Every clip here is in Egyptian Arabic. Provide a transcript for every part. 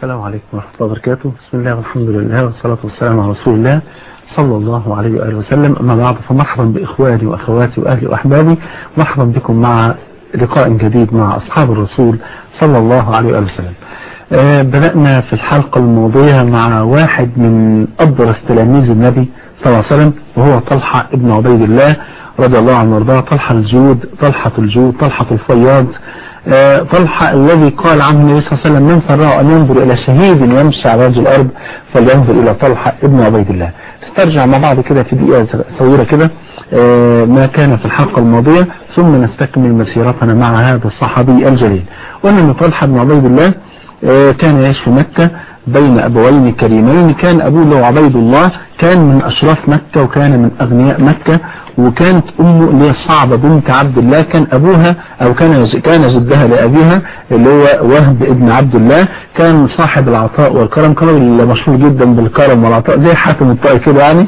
السلام عليكم ورحمة الله وبركاته بسم الله والحمد لله والصلاة والسلام على رسول الله صلى الله عليه وآله وسلم أما بعد فمرحبا بإخواني وأخواتي وأهلي وأحبابي مرحبا بكم مع لقاء جديد مع أصحاب الرسول صلى الله عليه وآله وسلم آه بدأنا في الحلقة الماضية مع واحد من أبرز تلاميذ النبي صلى الله عليه وسلم وهو طلحة ابن عبيد الله رضي الله عنه وارضاه طلحة الجود طلحة الجود طلحة الفياض آه طلحة الذي قال عنه النبي صلى الله عليه وسلم من سراه أن ينظر إلى شهيد يمشي على وجه الأرض فلينظر إلى طلحة ابن عبيد الله نسترجع مع بعض كده في دقيقة صغيرة كده آه ما كان في الحلقة الماضية ثم نستكمل مسيرتنا مع هذا الصحابي الجليل وأن أن طلحة بن عبيد الله آه كان يعيش في مكة بين أبوين كريمين كان أبوه له عبيد الله كان من أشراف مكة وكان من أغنياء مكة وكانت أمه اللي هي صعبة بنت عبد الله كان أبوها أو كان كان جدها لأبيها اللي هو وهب ابن عبد الله كان صاحب العطاء والكرم كان مشهور جدا بالكرم والعطاء زي حاتم الطائي كده يعني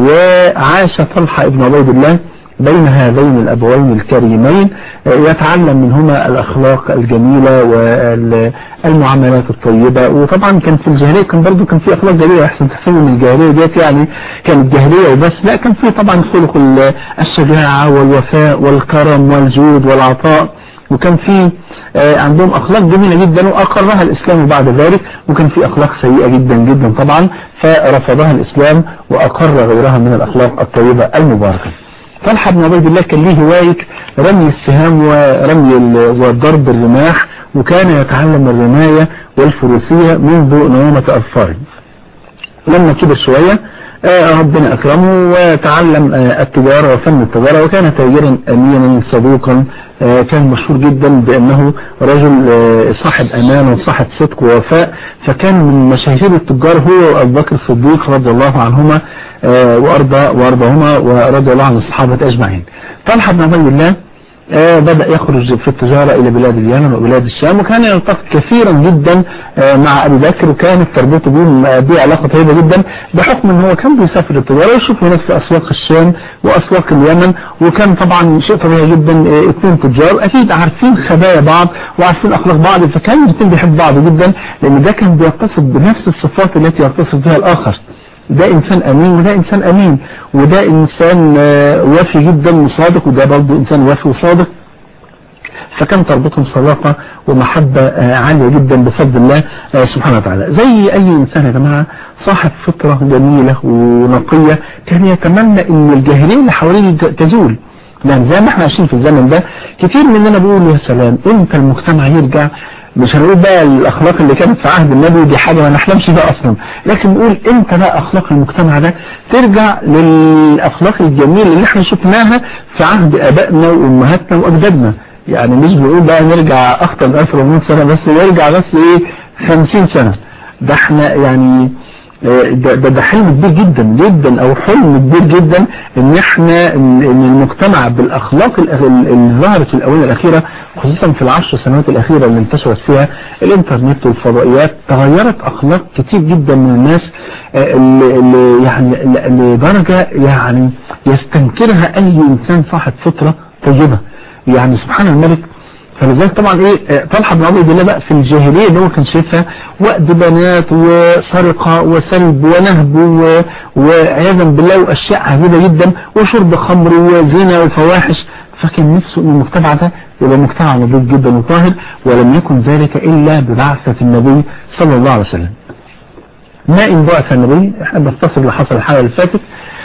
وعاش طلحة ابن عبيد الله بين هذين الأبوين الكريمين يتعلم منهما الأخلاق الجميلة والمعاملات الطيبة وطبعا كان في الجاهلية كان برضو كان في أخلاق جميلة أحسن تحسبوا من الجاهلية ديت يعني كانت جاهلية وبس لا كان في طبعا خلق الشجاعة والوفاء والكرم والجود والعطاء وكان في عندهم أخلاق جميلة جدا وأقرها الإسلام بعد ذلك وكان في أخلاق سيئة جدا جدا طبعا فرفضها الإسلام وأقر غيرها من الأخلاق الطيبة المباركة طلحة بن عبيد الله كان ليه هواية رمي السهام ورمي وضرب الرماح وكان يتعلم الرماية والفروسية منذ نومة أظفاره لما كبر شوية ربنا أكرمه وتعلم التجارة وفن التجارة وكان تاجرا أمينا صدوقا كان مشهور جدا بأنه رجل صاحب أمانة وصاحب صدق ووفاء فكان من مشاهير التجار هو وأبو بكر الصديق رضي الله عنهما وأرضى وأرضاهما ورضي الله عن الصحابة أجمعين طلحة بن عبد الله آه بدأ يخرج في التجارة إلى بلاد اليمن وبلاد الشام وكان يلتقي كثيرا جدا آه مع أبي بكر وكانت تربطه به علاقة طيبة جدا بحكم أنه كان بيسافر التجارة ويشوف هناك في أسواق الشام وأسواق اليمن وكان طبعا شيء طبيعي جدا آه اثنين تجار أكيد عارفين خبايا بعض وعارفين أخلاق بعض فكان الاثنين بيحب بعض جدا لأن ده كان بيتصف بنفس الصفات التي يتصف بها الآخر ده إنسان أمين وده إنسان أمين وده إنسان وافي جدا وصادق وده برضه إنسان وافي وصادق فكان تربطهم صداقة ومحبة عالية جدا بفضل الله سبحانه وتعالى زي أي إنسان يا جماعة صاحب فطرة جميلة ونقية كان يتمنى أن الجاهلية اللي حواليه تزول لأن زي ما احنا عايشين في الزمن ده كتير مننا بيقول يا سلام امتى المجتمع يرجع مش هنقول بقى الاخلاق اللي كانت في عهد النبي دي حاجة ما نحلمش بها اصلا لكن نقول امتى بقى اخلاق المجتمع ده ترجع للاخلاق الجميلة اللي احنا شفناها في عهد ابائنا وامهاتنا واجدادنا يعني مش بنقول بقى نرجع اخطر من 1400 سنة بس نرجع بس ايه 50 سنة ده احنا يعني ده, ده, ده حلم كبير جدا جدا او حلم كبير جدا ان احنا ان المجتمع بالاخلاق اللي ظهرت في الاونه الاخيره خصوصا في العشر سنوات الاخيره اللي انتشرت فيها الانترنت والفضائيات تغيرت اخلاق كتير جدا من الناس اللي, اللي يعني لدرجه يعني يستنكرها اي انسان صاحب فطره طيبه يعني سبحان الملك فلذلك طبعا ايه طلحة بن عبد الله بقى في الجاهلية اللي هو كان شايفها وقت بنات وسرقة وسلب ونهب وعياذا بالله واشياء عجيبة جدا وشرب خمر وزنا وفواحش فكان نفسه ان المجتمع ده يبقى مجتمع نظيف جدا وطاهر ولم يكن ذلك الا ببعثة النبي صلى الله عليه وسلم ما ان بعث النبي احنا بنتصل اللي حصل الحلقة اللي فاتت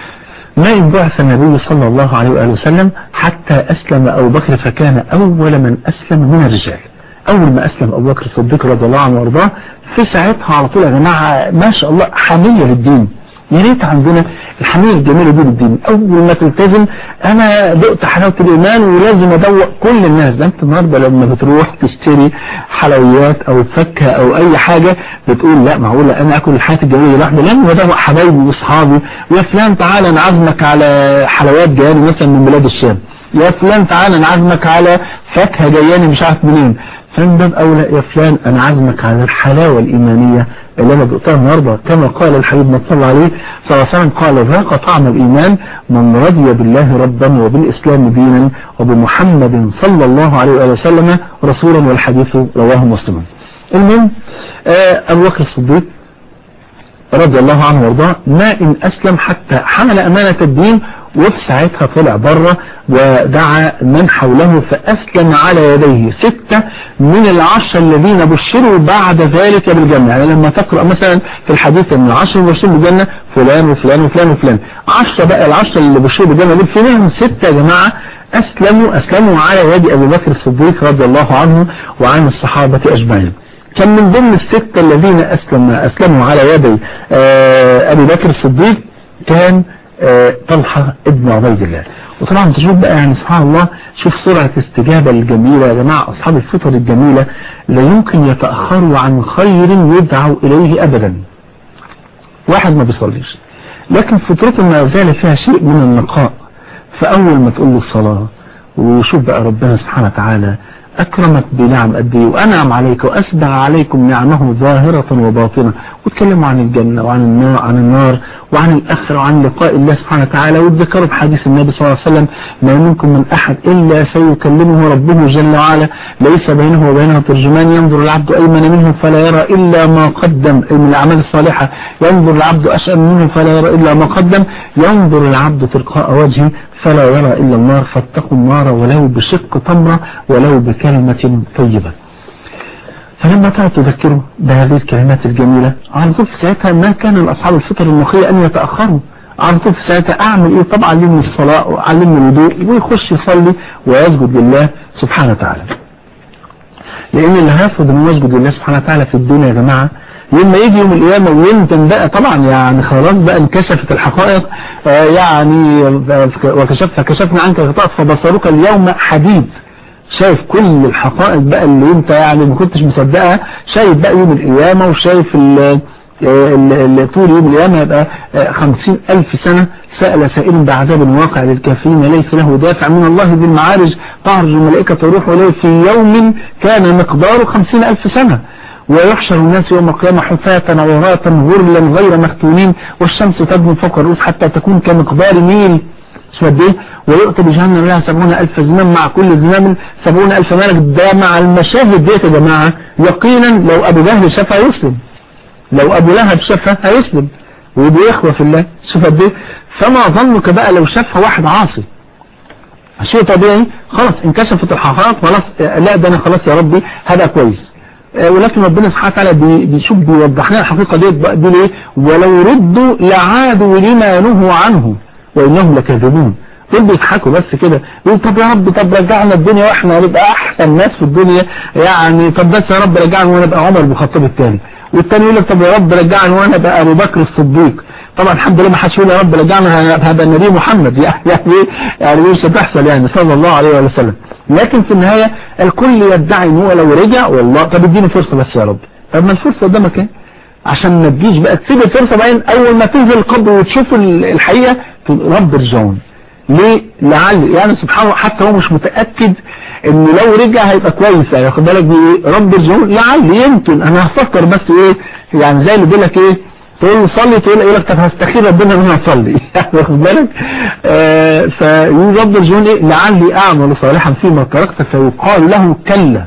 ما إن بعث النبي صلى الله عليه وآله وسلم حتى أسلم أبو بكر فكان أول من أسلم من الرجال أول ما أسلم أبو بكر الصديق رضي الله عنه وارضاه في ساعتها على طول يا جماعة ما شاء الله حمية للدين يا ريت عندنا الحمية الجميلة دي للدين أول ما تلتزم أنا دقت حلاوة الإيمان ولازم أدوق كل الناس ده أنت النهاردة لما بتروح تشتري حلويات أو فكة أو أي حاجة بتقول لا معقولة أنا أكل الحياة الجميلة لوحدي لازم أدوق حبايبي وأصحابي ويا فلان تعالى أنا عازمك على حلويات جاياني مثلا من بلاد الشام يا فلان تعالى أنا عازمك على فاكهة جاياني مش عارف منين فمن باب أولى يا فلان أنا عازمك على الحلاوة الإيمانية اللي أنا دقتها النهاردة كما قال الحبيب ما صلى عليه صلى الله عليه وسلم قال ذاق طعم الإيمان من رضي بالله ربا وبالإسلام دينا وبمحمد صلى الله عليه وآله وسلم رسولا والحديث رواه مسلم المهم أبو بكر الصديق رضي الله عنه وارضاه ما إن أسلم حتى حمل أمانة الدين وفي ساعتها طلع بره ودعا من حوله فأسلم على يديه ستة من العشر الذين بشروا بعد ذلك بالجنة يعني لما تقرأ مثلا في الحديث ان العشر بشروا بالجنة فلان وفلان وفلان وفلان عشرة بقى العشرة اللي بشروا بالجنة دول في منهم ستة يا جماعة أسلموا أسلموا على يد أبو بكر الصديق رضي الله عنه وعن الصحابة أجمعين كان من ضمن الستة الذين أسلم أسلموا على يدي أبي بكر الصديق كان طلحة ابن عبيد الله وطبعا تشوف بقى يعني سبحان الله شوف سرعة استجابة الجميلة يا جماعة أصحاب الفطر الجميلة لا يمكن يتأخروا عن خير يدعوا إليه أبدا واحد ما بيصليش لكن فطرته ما زال فيها شيء من النقاء فأول ما تقول له الصلاة وشوف بقى ربنا سبحانه وتعالى أكرمك بنعم قد ايه وأنعم عليك وأسبع عليكم نعمه ظاهرة وباطنة وتكلموا عن الجنة وعن النار, عن النار وعن الآخرة وعن لقاء الله سبحانه وتعالى وتذكروا بحديث النبي صلى الله عليه وسلم ما منكم من أحد إلا سيكلمه ربه جل وعلا ليس بينه وبينه ترجمان ينظر العبد أيمن منه فلا يرى إلا ما قدم من الأعمال الصالحة ينظر العبد أشأم منه فلا يرى إلا ما قدم ينظر العبد تلقاء وجهه فلا يرى إلا النار فاتقوا النار ولو بشق تمرة ولو بكلمة طيبة فلما تعالوا تذكروا بهذه الكلمات الجميلة على طول في ساعتها ما كان الأصحاب الفطر النقية أن يتأخروا على طول في ساعتها أعمل إيه طبعا علمني الصلاة وعلمني الوضوء ويخش يصلي ويسجد لله سبحانه وتعالى لأن اللي هيرفض أنه يسجد لله سبحانه وتعالى في الدنيا يا جماعة لما يجي يوم القيامة ويندم بقى طبعا يعني خلاص بقى انكشفت الحقائق آه يعني وكشف فكشفنا عنك غطاء فبصرك اليوم حديد شايف كل الحقائق بقى اللي انت يعني ما كنتش مصدقها شايف بقى يوم القيامة وشايف ال طول يوم القيامة يبقى خمسين ألف سنة سأل سائل بعذاب واقع للكافرين ليس له دافع من الله ذي المعارج تعرج الملائكة تروح إليه في يوم كان مقداره خمسين ألف سنة ويحشر الناس يوم القيامة حفاة عراة غرلا غير مختونين والشمس تدنو فوق الرؤوس حتى تكون كمقدار ميل شو قد ايه ويؤتى بجهنم لها سبعون ألف زمام مع كل زمام سبعون ألف ملك ده مع المشاهد ديت يا جماعة يقينا لو أبو جهل شافها يسلم لو أبو لهب شافها هيسلم ودي إخوة في الله شوف قد ايه فما ظنك بقى لو شافها واحد عاصي شيء طبيعي خلاص انكشفت الحقائق خلاص لا ده انا خلاص يا ربي هذا كويس ولكن ربنا سبحانه وتعالى بيشوف بيوضح لنا الحقيقة ديت بقى دي ليه ولو ردوا لعادوا لما نهوا عنه وإنهم لكاذبون دول بيضحكوا بس كده يقول طب يا رب طب رجعنا الدنيا واحنا هنبقى احسن ناس في الدنيا يعني طب بس يا رب رجعنا وانا ابقى عمر بن الخطاب الثاني والثاني يقول لك طب يا رب رجعنا وانا ابقى ابو بكر الصديق طبعا الحمد لله ما حدش يقول يا رب رجعنا هذا النبي محمد يعني يعني يعني مش هتحصل يعني صلى الله عليه وسلم لكن في النهاية الكل يدعي ان هو لو رجع والله طب اديني فرصة بس يا رب طب ما الفرصة قدامك ايه عشان ما تجيش بقى تسيب الفرصة بعدين اول ما تنزل القبر وتشوف الحقيقة تقول رب ارجعون ليه لعل يعني سبحان الله حتى هو مش متأكد انه لو رجع هيبقى كويس يعني واخد بالك بايه رب ارجعون لعل يمكن انا هفكر بس ايه يعني زي اللي بيقول لك ايه تقول له صلي تقول يقول لك طب هستخير ربنا ان انا اصلي يعني واخد بالك آه فيقول رب ارجعون ايه لعلي اعمل صالحا فيما تركت فيقال له كلا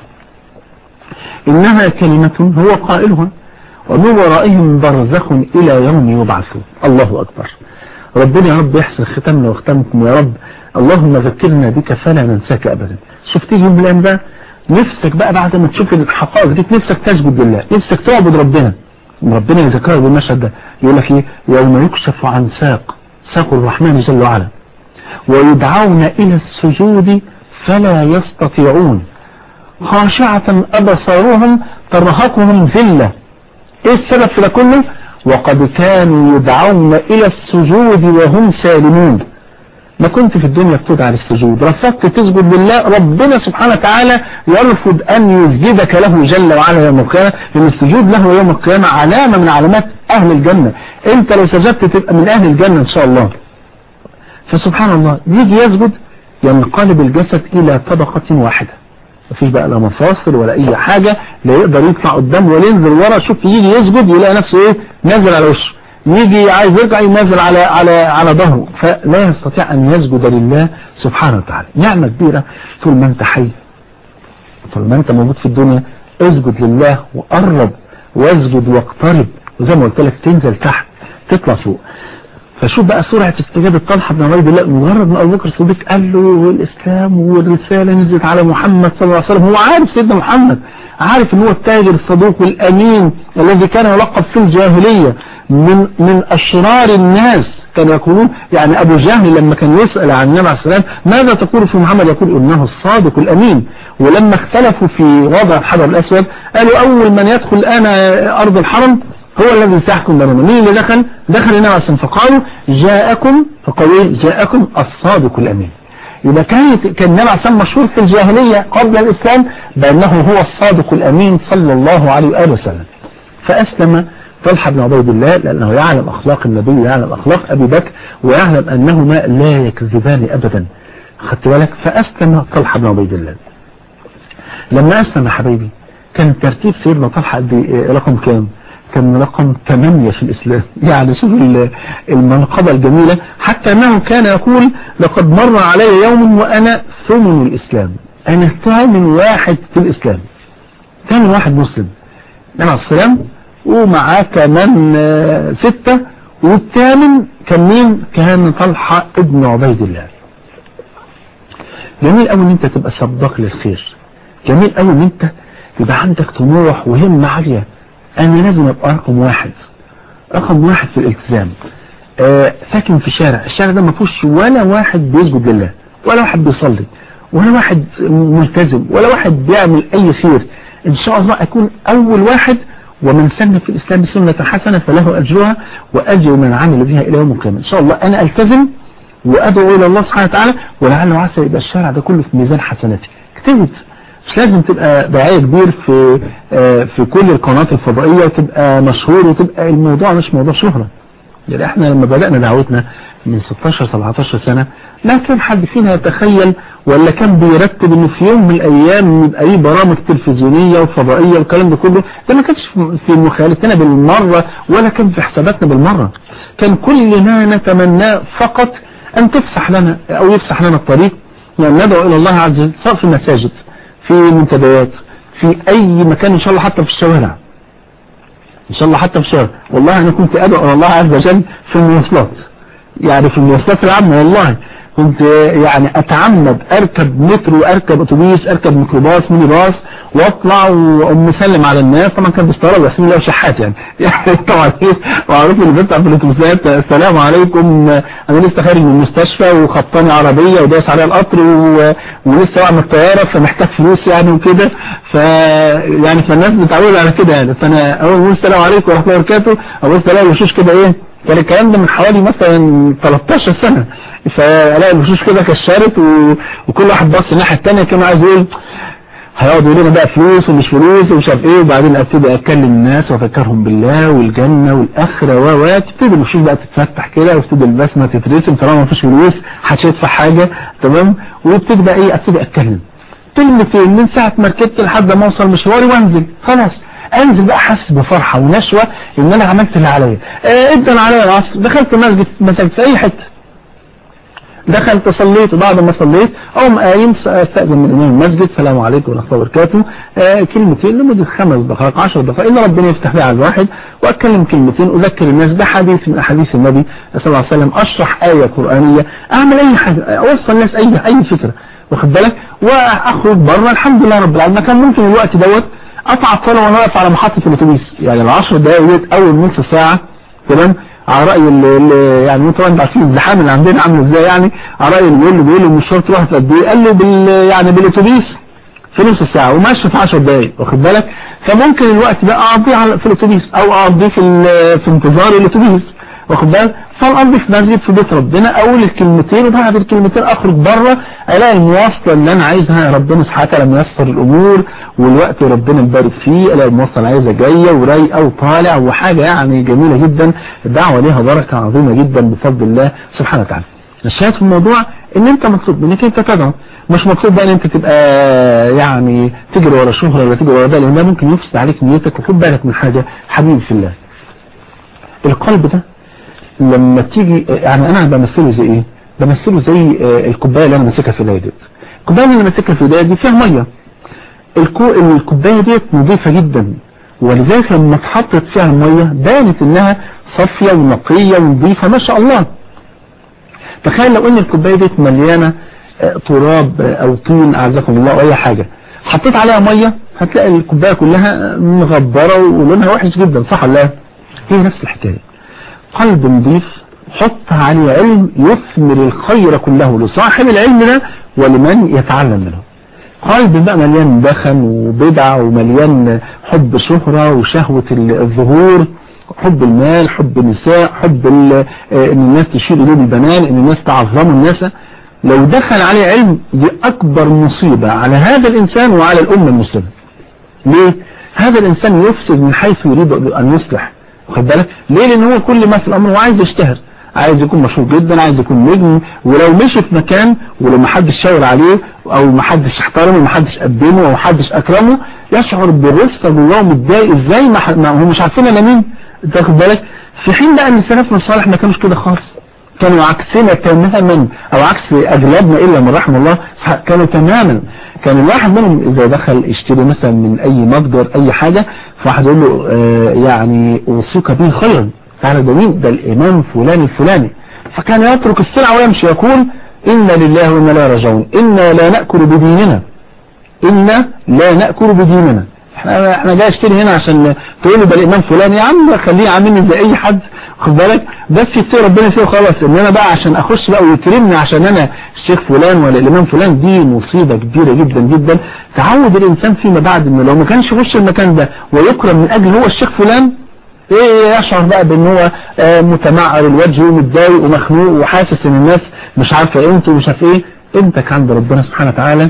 انها كلمة هو قائلها ومن ورائهم برزخ الى يوم يبعثون الله اكبر ربنا يا رب يحسن ختامنا وختامكم يا رب اللهم ذكرنا بك فلا ننساك ابدا شفت يوم الان ده نفسك بقى بعد ما تشوف الحقائق دي نفسك تسجد لله نفسك تعبد ربنا ربنا يذكرك بالمشهد ده يقول لك ايه يوم يكشف عن ساق ساق الرحمن جل وعلا ويدعون الى السجود فلا يستطيعون خاشعة ابصارهم ترهقهم ذلة ايه السبب في ده كله وقد كانوا يدعون الى السجود وهم سالمون ما كنت في الدنيا بتدعى للسجود رفضت تسجد لله ربنا سبحانه وتعالى يرفض أن يسجدك له جل وعلا يوم القيامة لأن السجود له يوم القيامة علامة من علامات أهل الجنة أنت لو سجدت تبقى من أهل الجنة إن شاء الله فسبحان الله يجي يسجد ينقلب الجسد إلى طبقة واحدة مفيش بقى لا مفاصل ولا أي حاجة لا يقدر يطلع قدام ولا ينزل ورا شوف يجي يسجد يلاقي نفسه إيه نازل على وشه يجي عايز يرجع ينزل على على على ظهره فلا يستطيع أن يسجد لله سبحانه وتعالى نعمة كبيرة طول ما أنت حي طول ما أنت موجود في الدنيا اسجد لله وقرب واسجد واقترب وزي ما قلت لك تنزل تحت تطلع فوق فشوف بقى سرعة استجابة طلحة بن عبيد الله مجرد ما أبو بكر الصديق قال له الإسلام والرسالة نزلت على محمد صلى الله عليه وسلم هو عارف سيدنا محمد عارف ان هو التاجر الصدوق والأمين الذي كان يلقب في الجاهلية من من أشرار الناس كانوا يقولون يعني أبو جهل لما كان يسأل عن النبي عليه السلام ماذا تقول في محمد يقول إنه الصادق الأمين ولما اختلفوا في وضع الحجر الأسود قالوا أول من يدخل الآن أرض الحرم هو الذي سيحكم بيننا مين اللي دخل دخل النبي عليه السلام فقالوا جاءكم فقالوا جاءكم الصادق الأمين يبقى كانت كان النبي عليه السلام مشهور في الجاهلية قبل الإسلام بأنه هو الصادق الأمين صلى الله عليه وآله وسلم فأسلم طلحة بن عبيد الله لأنه يعلم أخلاق النبي ويعلم أخلاق أبي بكر ويعلم أنهما لا يكذبان أبدا خدت بالك فأسلم طلحة بن عبيد الله لما أسلم يا حبيبي كان ترتيب سيدنا طلحة رقم كام كان رقم 8 في الإسلام يعني شوف المنقبة الجميلة حتى أنه كان يقول لقد مر علي يوم وأنا ثمن الإسلام أنا ثامن واحد في الإسلام ثامن واحد مسلم نعم السلام ومعاه كمان ستة والثامن كان مين كان طلحة ابن عبيد الله جميل قوي ان انت تبقى سباق للخير جميل قوي ان انت يبقى عندك طموح وهمة عالية انا لازم ابقى رقم واحد رقم واحد في الالتزام آه ساكن في شارع الشارع ده ما فيهوش ولا واحد بيسجد لله ولا واحد بيصلي ولا واحد ملتزم ولا واحد بيعمل اي خير ان شاء الله اكون اول واحد ومن سن في الاسلام سنة حسنة فله اجرها واجر من عمل بها الى يوم القيامة ان شاء الله انا التزم وادعو الى الله سبحانه وتعالى ولعل وعسى يبقى الشارع ده كله في ميزان حسناتي اكتبت مش لازم تبقى داعية كبير في في كل القنوات الفضائية وتبقى مشهور وتبقى الموضوع مش موضوع شهرة يعني احنا لما بدأنا دعوتنا من 16 17 سنة لا كان حد فينا يتخيل ولا كان بيرتب انه في يوم من الايام يبقى ايه برامج تلفزيونية وفضائية والكلام ده كله ده ما كانش في مخالفتنا بالمرة ولا كان في حساباتنا بالمرة كان كل ما نتمناه فقط ان تفسح لنا او يفسح لنا الطريق يعني ندعو الى الله عز وجل سواء في المساجد في منتديات في اي مكان ان شاء الله حتى في الشوارع ان شاء الله حتى في الشوارع والله انا كنت ادعو الى الله عز وجل في المواصلات يعني في المواصلات العامة والله كنت يعني اتعمد اركب مترو اركب اتوبيس اركب ميكروباص ميني باص واطلع ومسلم على الناس طبعا كان بيستغرب يحسب لي شحات يعني يعني طبعا معروف اللي بيطلع في الاتوبيسات السلام عليكم انا لسه خارج من المستشفى وخبطاني عربيه وداس عليها القطر و... ولسه واقع من الطياره فمحتاج فلوس يعني وكده ف يعني فالناس بتعود على كده يعني فانا اول ما السلام عليكم ورحمه الله وبركاته ابص الاقي الوشوش كده ايه كان الكلام ده من حوالي مثلا 13 سنة فالاقي الوشوش كده كشرت و... وكل واحد بص الناحية التانية كان عايز يقول هيقعدوا يقولوا بقى فلوس ومش فلوس ومش عارف ايه وبعدين ابتدي اتكلم الناس وافكرهم بالله والجنة والاخرة و و تبتدي الوشوش بقى تتفتح كده وتبتدي البسمة تترسم طالما ما فيش فلوس محدش يدفع حاجة تمام وابتدي بقى ايه ابتدي اتكلم كلمتين من ساعة ما ركبت لحد ما اوصل مشواري وانزل خلاص انزل بقى حاسس بفرحة ونشوة ان انا عملت اللي عليا اه ادن عليا العصر دخلت مسجد مسجد في اي حتة دخلت صليت وبعد ما صليت اقوم قايم استاذن من امام المسجد السلام عليكم ورحمه الله وبركاته آه كلمتين لمده خمس دقائق 10 دقائق الا ربنا يفتح لي على الواحد واتكلم كلمتين اذكر الناس بحديث من احاديث النبي صلى الله عليه وسلم اشرح ايه قرانيه اعمل اي حاجه اوصل الناس اي اي فكره واخد بالك واخرج بره الحمد لله رب العالمين كان ممكن الوقت دوت قطع الصلاة وانا واقف على محطة الاتوبيس يعني العشر دقايق ديت اول نص ساعة تمام على رأي اللي يعني انتوا طبعا عارفين الزحام اللي عندنا عامل ازاي يعني على رأي اللي بيقول له بيقول له المشوار تروح قد ايه قال له بال يعني بالاتوبيس في نص ساعة وماشي في 10 دقايق واخد بالك فممكن الوقت ده اقضيه في الاتوبيس او اقضيه في في انتظار الاتوبيس واخد بالك فالقضي في مسجد في بيت ربنا اقول الكلمتين وبعد الكلمتين اخرج بره الاقي المواصله اللي انا عايزها ربنا سبحانه وتعالى ميسر الامور والوقت ربنا مبارك فيه الاقي المواصله اللي عايزها جايه ورايقه وطالع وحاجه يعني جميله جدا الدعوه ليها بركه عظيمه جدا بفضل الله سبحانه وتعالى الشاهد في الموضوع ان انت مطلوب منك انت تدعو مش مطلوب بقى ان انت تبقى يعني تجري ورا شهرة ولا تجري ورا ده لان ده ممكن يفسد عليك نيتك وخد بالك من حاجه حبيبي في الله القلب ده لما تيجي يعني انا بمثله زي ايه بمثله زي الكوبايه اللي انا ماسكها في ايدي الكوبايه اللي انا ماسكها في ايدي دي فيها ميه الكوباية ديت نظيفة جدا ولذلك لما اتحطت فيها المية بانت انها صافية ونقية ونظيفة ما شاء الله تخيل لو ان الكوباية ديت مليانة تراب او طين اعزكم الله او اي حاجة حطيت عليها مية هتلاقي الكوباية كلها مغبرة ولونها وحش جدا صح ولا لا هي نفس الحكاية قلب نظيف حط عليه علم يثمر الخير كله لصاحب العلم ده ولمن يتعلم منه قلب بقى مليان دخن وبدع ومليان حب شهرة وشهوة الظهور حب المال حب النساء حب ان الناس تشير اليه بالبنان ان الناس تعظموا الناس لو دخل عليه علم دي اكبر مصيبة على هذا الانسان وعلى الامة المسلمة ليه هذا الانسان يفسد من حيث يريد ان يصلح واخد بالك ليه لان هو كل ما في الامر هو عايز يشتهر عايز يكون مشهور جدا عايز يكون نجم ولو مشي في مكان ولو ما حدش شاور عليه او ما حدش احترمه ما حدش قدمه او ما حدش اكرمه يشعر بالرثة جواه متضايق ازاي ما هو مش عارفين انا مين انت واخد بالك في حين بقى ان سلفنا الصالح ما كانوش كده خالص كانوا عكسنا تماما او عكس اغلبنا الا من رحم الله كانوا تماما كان الواحد منهم اذا دخل يشتري مثلا من اي متجر اي حاجة فواحد يقول له آه يعني اوصيك به خيرا تعالى ده مين ده الامام فلان الفلاني فكان يترك السلعة ويمشي يقول إنا لله وإنا لا راجعون إنا لا نأكل بديننا إنا لا نأكل بديننا احنا احنا جاي اشتري هنا عشان تقول لي ده الامام فلان يا عم خليه عاملني زي اي حد خد بالك بس يتقي ربنا فيه وخلاص ان انا بقى عشان اخش بقى ويكرمني عشان انا الشيخ فلان ولا الامام فلان دي مصيبة كبيرة جدا جدا تعود الانسان فيما بعد انه لو ما كانش يخش المكان ده ويكرم من اجل هو الشيخ فلان ايه يشعر بقى بان هو متمعر الوجه ومتضايق ومخنوق وحاسس ان الناس مش عارفه قيمته ومش عارف ايه قيمتك عند ربنا سبحانه وتعالى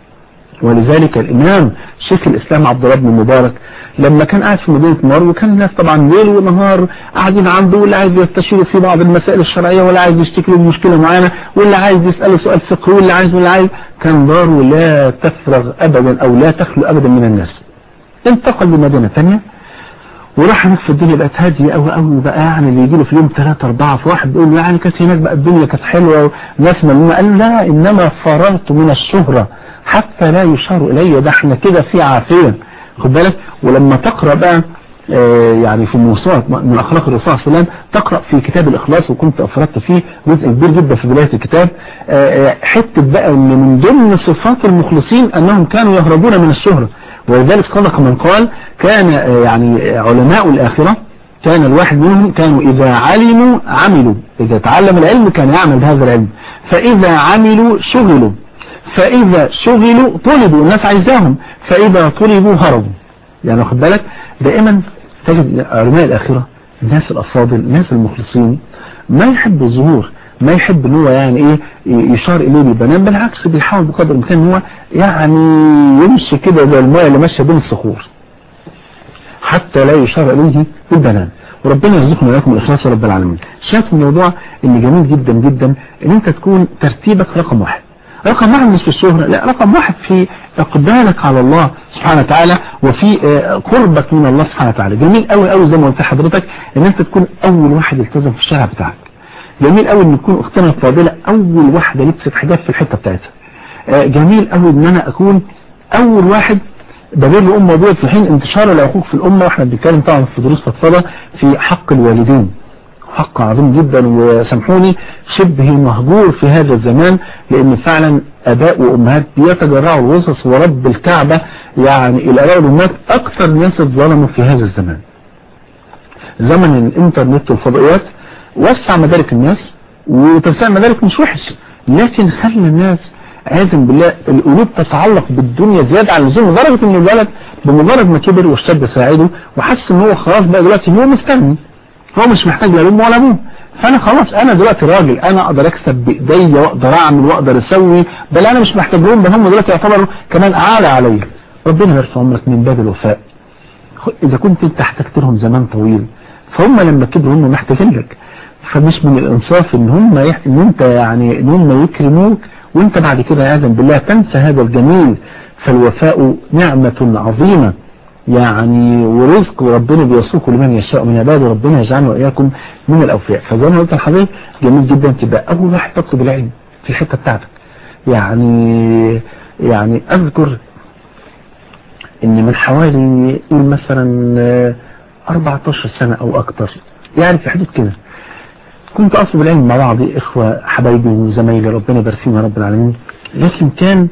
ولذلك الامام شيخ الاسلام عبد الله بن مبارك لما كان قاعد في مدينة مروه وكان الناس طبعا ليل ونهار قاعدين عنده واللي عايز يستشير في بعض المسائل الشرعية واللي عايز يشتكي له مشكلة معينة واللي عايز يسأله سؤال فقهي واللي عايز واللي عايز كان داره لا تفرغ ابدا او لا تخلو ابدا من الناس انتقل لمدينة ثانيه وراح هناك في الدنيا بقت هادية قوي قوي بقى يعني اللي يجي له في اليوم ثلاثة أربعة في واحد بيقول له يعني كانت هناك بقى الدنيا كانت حلوة وناس ملمومة قال لا إنما فررت من الشهرة حتى لا يشار إلي ده احنا كده في عافية خد بالك ولما تقرأ بقى آه يعني في موسوعة من أخلاق الرسول صلى الله عليه وسلم تقرأ في كتاب الإخلاص وكنت أفردت فيه جزء كبير جدا في بداية الكتاب آه حتة بقى إن من ضمن صفات المخلصين أنهم كانوا يهربون من الشهرة ولذلك صدق من قال كان يعني علماء الآخرة كان الواحد منهم كانوا إذا علموا عملوا إذا تعلم العلم كان يعمل بهذا العلم فإذا عملوا شغلوا فإذا شغلوا طلبوا الناس عايزاهم فإذا طلبوا هربوا يعني واخد بالك دائما تجد علماء الآخرة الناس الأفاضل الناس المخلصين ما يحب الظهور ما يحب ان هو يعني ايه يشار اليه بالبنان بالعكس بيحاول بقدر الامكان ان هو يعني يمشي كده زي الماء اللي ماشيه بين الصخور حتى لا يشار اليه بالبنان وربنا يرزقنا وياكم الاخلاص يا رب العالمين شايف الموضوع اللي جميل جدا جدا ان انت تكون ترتيبك رقم واحد رقم واحد مش في الشهرة لا رقم واحد في اقبالك على الله سبحانه وتعالى وفي قربك من الله سبحانه وتعالى جميل قوي قوي زي ما قلت لحضرتك ان انت تكون اول واحد يلتزم في الشارع بتاعك جميل قوي ان تكون اختنا الفاضلة اول واحدة لبست حجاب في الحتة بتاعتها جميل قوي ان انا اكون اول واحد ببر ام موضوع في حين انتشار العقوق في الامة واحنا بنتكلم طبعا في دروس فضفضة في حق الوالدين حق عظيم جدا وسامحوني شبه مهجور في هذا الزمان لان فعلا اباء وامهات بيتجرعوا الوسط ورب الكعبة يعني الاباء والامهات اكثر ناس اتظلموا في هذا الزمان زمن الانترنت والفضائيات وسع مدارك الناس وتوسيع المدارك مش وحش لكن خلى الناس عازم بالله القلوب تتعلق بالدنيا زيادة عن اللزوم لدرجة ان الولد بمجرد ما كبر واشتد ساعده وحس ان هو خلاص بقى دلوقتي هو مستغني هو مش محتاج لا امه ولا ابوه فانا خلاص انا دلوقتي راجل انا اقدر اكسب بايديا واقدر اعمل واقدر اسوي بل انا مش محتاج لهم بل هم دلوقتي يعتبروا كمان اعلى عليا ربنا يرفع عمرك من باب الوفاء اذا كنت انت احتجت لهم زمان طويل فهم لما كبروا هم محتاجين لك فمش من الانصاف ان هم يح... ان انت يعني ان هم يكرموك وانت بعد كده عياذا بالله تنسى هذا الجميل فالوفاء نعمة عظيمة يعني ورزق ربنا بيسوق لمن يشاء من عباده ربنا يجعلنا واياكم من الاوفياء فزي ما قلت لحضرتك جميل جدا تبقى اول واحد تطلب العلم في الحته بتاعتك يعني يعني اذكر ان من حوالي قول مثلا آه، 14 سنة او اكتر يعني في حدود كده كنت اطلب العلم مع بعض اخوة حبايبي وزمايلي ربنا يبارك فيهم يا رب العالمين لكن كان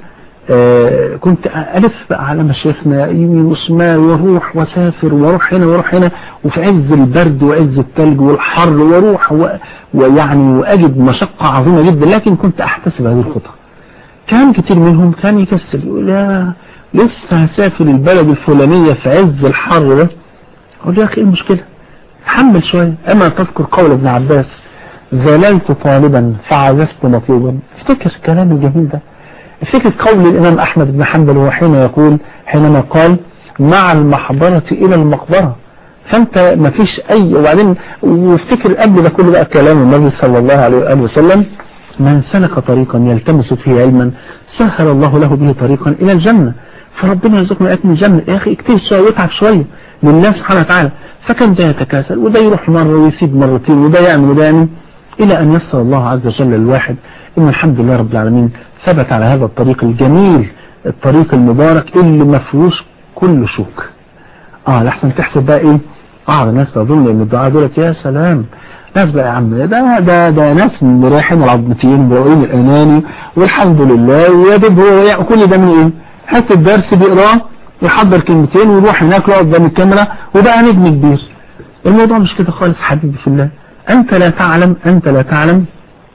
آه كنت ألف بقى على مشايخنا يمين وشمال واروح واسافر واروح هنا واروح هنا وفي عز البرد وعز الثلج والحر واروح و- ويعني واجد مشقة عظيمة جدا لكن كنت احتسب هذه الخطة كان كتير منهم كان يكسل يقول لا لسه هسافر البلد الفلانية في عز الحر ده اقول له يا اخي ايه المشكلة تحمل شوية اما تذكر قول ابن عباس ظللت طالبا فعززت مطلوبا افتكر الكلام الجميل ده افتكر قول الامام احمد بن حنبل وهو حين يقول حينما قال مع المحبرة الى المقبرة فانت ما فيش اي وبعدين وافتكر قبل ده كله بقى كلام النبي صلى الله عليه وآله وسلم من سلك طريقا يلتمس فيه علما سهل الله له به طريقا الى الجنة فربنا يرزقنا اياك من الجنة يا اخي اكتب شوية واتعب شوية لله سبحانه وتعالى فكان ده يتكاسل وده يروح مرة ويسيب مرتين وده يعمل وده يعمل إلى أن يسر الله عز وجل الواحد إن الحمد لله رب العالمين ثبت على هذا الطريق الجميل الطريق المبارك اللي مفروش كل شوك اه لحسن تحسب بقى ايه بعض الناس تظن ان الدعاء دولت يا سلام ناس بقى يا عم ده ده ده ناس مريحين العظمتين ومروقين الاناني والحمد لله ويا دوب هو يع- كل ده من ايه حتى الدرس بيقراه يحضر كلمتين ويروح هناك يقعد قدام الكاميرا وبقى نجم كبير الموضوع مش كده خالص حبيبي في الله انت لا تعلم انت لا تعلم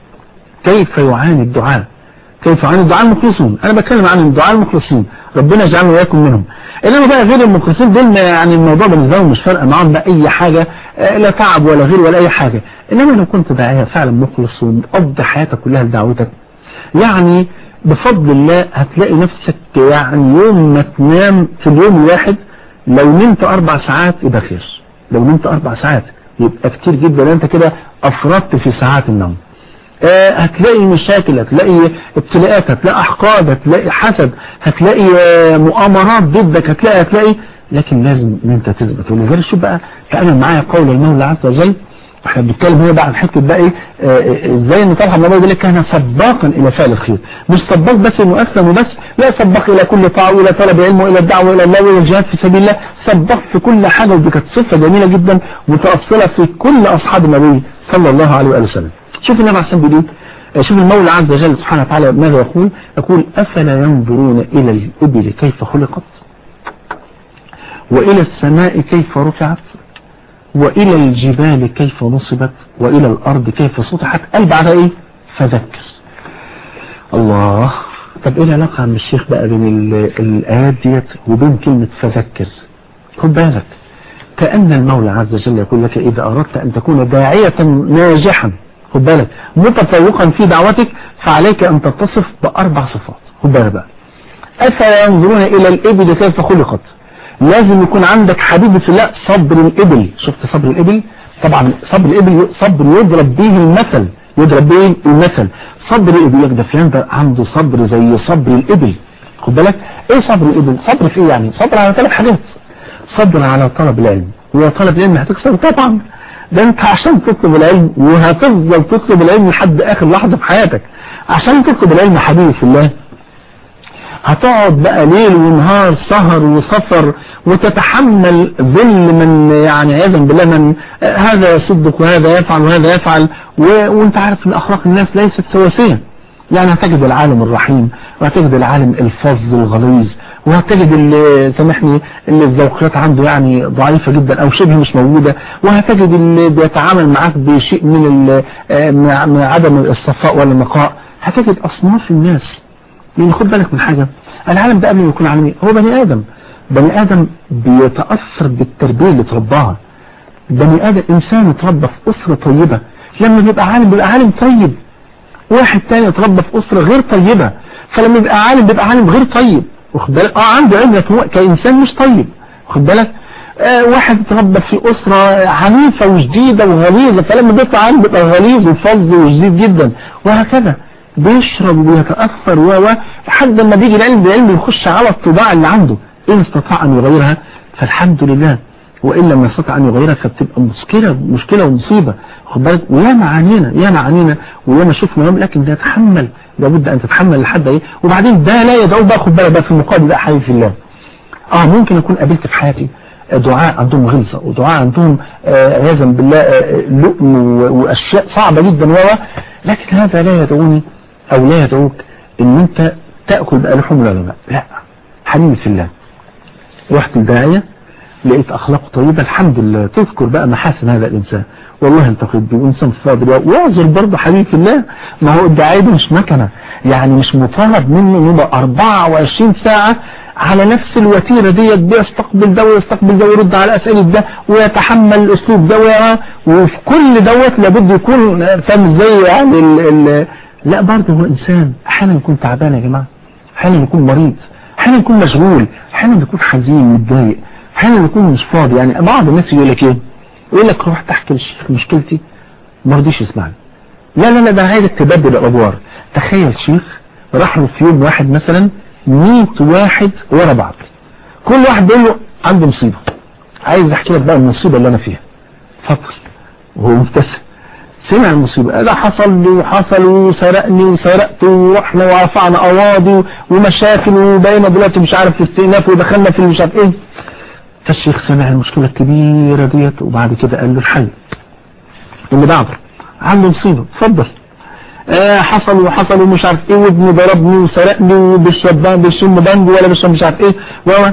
كيف يعاني الدعاء كيف يعاني الدعاء المخلصون انا بتكلم عن الدعاء المخلصين ربنا يجعلنا واياكم منهم انما بقى غير المخلصين دول ما يعني الموضوع بالنسبه لهم مش فارقه معاهم بقى اي حاجه آه، لا تعب ولا غير ولا اي حاجه انما لو كنت داعيه فعلا مخلص ومقضي حياتك كلها لدعوتك يعني بفضل الله هتلاقي نفسك يعني يوم ما تنام في اليوم الواحد لو نمت اربع ساعات يبقى خير لو نمت اربع ساعات يبقى كتير جدا انت كده افرطت في ساعات النوم آه، هتلاقي مشاكل هتلاقي ابتلاءات هتلاقي احقاد هتلاقي حسد هتلاقي آه، مؤامرات ضدك هتلاقي هتلاقي لكن لازم ان انت تثبت ولذلك شوف بقى تأمل معايا قول المولى عز وجل احنا بنتكلم هنا بقى عن حته بقى ايه آه، آه، ازاي ان طلحه الموضوع يقول لك كان سباقا الى فعل الخير مش سباق بس انه اسلم وبس لا سباق الى كل طاعه والى طلب علم والى الدعوه الى الله والى الجهاد في سبيل الله سباق في كل حاجه ودي كانت صفه جميله جدا متاصله في كل اصحاب النبي صلى الله عليه واله وسلم شوف النبي عليه الصلاه والسلام بيقول آه، شوف المولى عز وجل سبحانه وتعالى ماذا يقول يقول افلا ينظرون الى الابل كيف خلقت والى السماء كيف رفعت وإلى الجبال كيف نصبت وإلى الأرض كيف سطحت قال بعد إيه فذكر الله طب إيه العلاقة عم الشيخ بقى بين ال- الآيات ديت وبين كلمة فذكر خد بالك كأن المولى عز وجل يقول لك إذا أردت أن تكون داعية ناجحا خد بالك متفوقا في دعوتك فعليك أن تتصف بأربع صفات خد بالك بقى أفلا ينظرون إلى الإبل كيف خلقت لازم يكون عندك حبيبي في الله صبر الإبل شفت صبر الإبل طبعا صبر الإبل صبر يضرب به المثل يضرب به المثل صبر الإبل يقول ده فلان ده عنده صبر زي صبر الإبل خد بالك ايه صبر الإبل صبر في ايه يعني صبر على ثلاث حاجات صبر على طلب العلم هو طلب العلم هتكسر طبعا ده انت عشان تطلب العلم وهتفضل تطلب العلم لحد اخر لحظة في حياتك عشان تطلب العلم حبيبي في الله هتقعد بقى ليل ونهار سهر وسفر وتتحمل ذل من يعني عياذا بالله من آه، هذا يصدق وهذا يفعل وهذا يفعل و... وانت عارف ان اخلاق الناس ليست سواسية يعني هتجد العالم الرحيم وهتجد العالم الفظ الغليظ وهتجد اللي سامحني اللي الذوقيات عنده يعني ضعيفة جدا او شبه مش موجودة وهتجد اللي بيتعامل معاك بشيء من ال- آه، من من عدم الصفاء ولا النقاء هتجد اصناف الناس لان خد بالك من حاجة العالم ده قبل ما يكون عالمي هو بني ادم بني ادم بيتأثر بالتربية اللي ترباها بني ادم انسان اتربى في اسرة طيبة لما بيبقى عالم بيبقى عالم طيب واحد تاني اتربى في اسرة غير طيبة فلما يبقى عالم بيبقى عالم غير طيب واخد بالك اه عنده علم لكن هو كانسان مش طيب واخد بالك آه واحد اتربى في اسرة عنيفة وشديدة وغليظة فلما بيطلع عالم بيبقى غليظ وفظ وشديد جدا وهكذا بيشرب ويتأثر و و لحد ما بيجي العلم العلم يخش على الطباع اللي عنده إن استطاع أن يغيرها فالحمد لله وإن لم يستطع أن يغيرها فبتبقى مشكلة مشكلة ومصيبة خد بالك ويا معانينا يا معانينا ويا ما شفنا يوم لكن ده يتحمل لابد أن تتحمل لحد إيه وبعدين ده لا يدعو بقى خد بالك بقى في المقابل بقى حبيبي في الله اه ممكن يكون قابلت في حياتي دعاء عندهم غلظة ودعاء عندهم عياذا بالله آه لؤم واشياء صعبة جدا و لكن هذا لا يدعوني او لا يدعوك ان انت تأكل بقى لحوم العلماء لا حبيبي في الله رحت الداعية لقيت اخلاقه طيبة الحمد لله تذكر بقى محاسن هذا الانسان والله انت خد انسان فاضل واعذر برضه حبيبي في الله ما هو الداعية دي مش مكنة يعني مش مطالب منه انه يبقى 24 ساعة على نفس الوتيرة ديت بيستقبل ده ويستقبل ده ويرد على اسئلة ده ويتحمل الاسلوب ده وفي كل دوت لابد يكون فاهم ازاي يعني ال ال لا برضه هو انسان احيانا يكون تعبان يا جماعة احيانا يكون مريض احيانا يكون مشغول احيانا يكون حزين متضايق احيانا يكون مش فاضي يعني بعض الناس يقول لك ايه يقول لك روح تحكي للشيخ مشكلتي ما رضيش يسمعني لا لا لا ده عايزك تبدل الادوار تخيل شيخ راح له في يوم واحد مثلا 100 واحد ورا بعض كل واحد بيقول له عنده مصيبه عايز احكي لك بقى المصيبه اللي انا فيها اتفضل وهو مبتسم سمع المصيبة ده حصل لي وحصل وسرقني وسرقت ورحنا ورفعنا قواضي ومشاكل وبقينا دلوقتي مش عارف في استئناف ودخلنا في مش عارف ايه فالشيخ سمع المشكلة الكبيرة ديت وبعد كده قال له الحل اللي بعده عنده مصيبة اتفضل آه حصل وحصل ومش عارف ايه وابني ضربني وسرقني وبالشبان بالشم بانجو ولا بالشم مش عارف ايه و